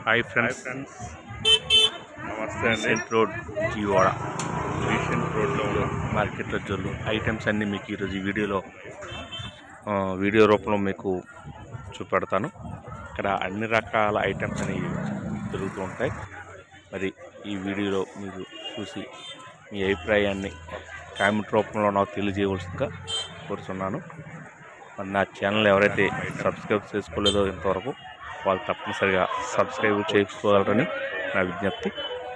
Hi hi friends friends నమస్తే అండి recent road జీవాడ recent రోడ్లో ఉన్నాం మార్కెట్లో జొల్లు ఐటమ్స్ అన్నీ మీకు ఈరోజు ఈ వీడియోలో ఆ, వీడియో రూపంలో మీకు చూపెడతాను ఇక్కడ అన్ని రకాల ఐటమ్స్ అనేవి దొరుకుతూ ఉంటాయి మరి ఈ వీడియోలో మీరు చూసి మీ అభిప్రాయాన్ని కామెంట్ రూపంలో నాకు తెలియజేయవలసిందిగా కోరుతున్నాను మరి నా ఛానల్ ఎవరైతే సబ్స్క్రైబ్ చేసుకోలేదో ఇంతవరకు వాళ్ళు తప్పనిసరిగా సబ్స్క్రైబ్ చేసుకోగలరని నా విజ్ఞప్తి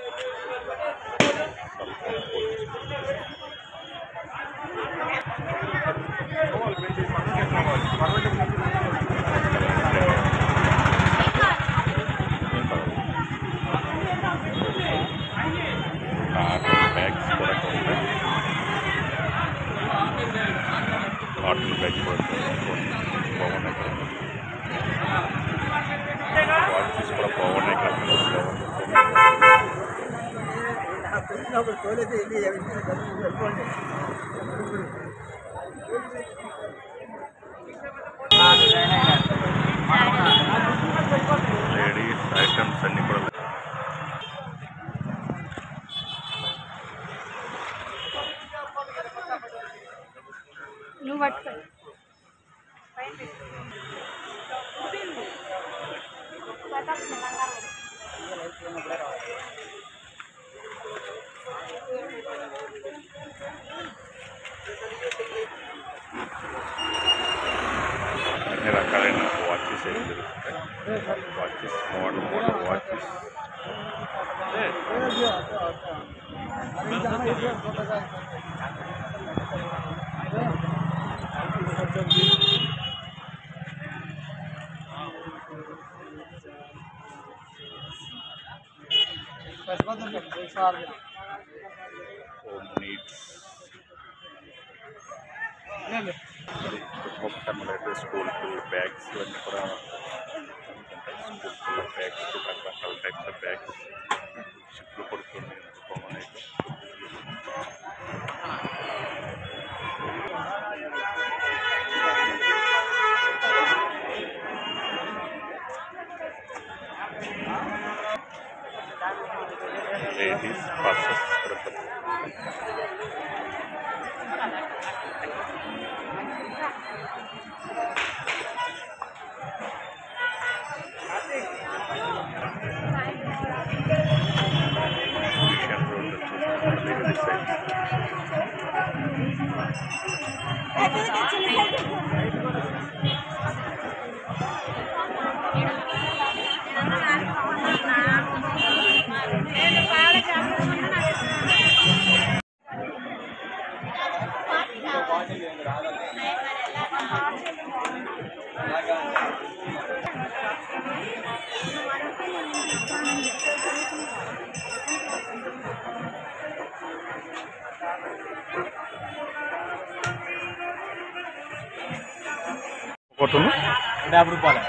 కాటన్ బ్యాగ్స్ కూడా ఉంటాయి కాటన్ బ్యాగ్స్ కూడా బాగున్నాయి వాచెస్ కూడా బాగున్నాయి లేడీస్ ఐటమ్స్ అన్నీ కూడా నువ్వు పట్టుకో అన్ని రకాలైన వాచెస్ అయితే దొరుకుతాయి watches model model watches home needs చుట్టుపక్కల అయితే స్కూల్ పిల్లల బ్యాగ్స్ ఇవన్నీ కూడా స్కూల్ పిల్లల బ్యాగ్స్ రకరకాల టైప్స్ ఆఫ్ బ్యాగ్స్ షిప్లు పడుతుంది కామన్ అయితే లేడీస్ పర్సెస్ మిషన్ రోడ్ చూసుకుంటే సైజ్ ఒకటి ఉంది. యాభై రూపాయలు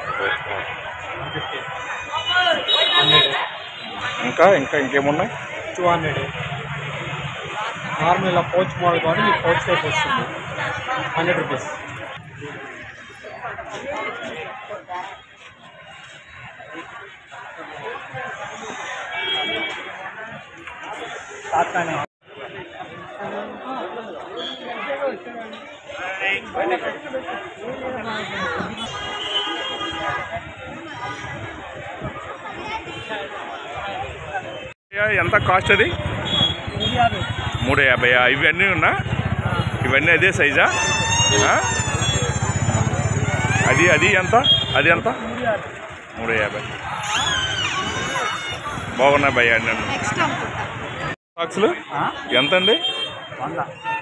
ఇంకా ఇంకా ఇంకేమున్నాయి టూ హండ్రెడ్ నార్మల్ ఇలా పౌచ్ మోడల్ కాబట్టి మీకు పౌచ్ టైప్ వస్తుంది హండ్రెడ్ రూపీస్ తాత్కానే ఎంత కాస్ట్ అది మూడు యాభై ఇవన్నీ ఉన్నా ఇవన్నీ అదే సైజా ఆ? అది అది ఎంత అది ఎంత మూడు యాభై బాగున్నాయి భయ్యా అన్నీ నెక్స్ట్ అనుకుంటా బాక్సులు ఎంత అండి వంద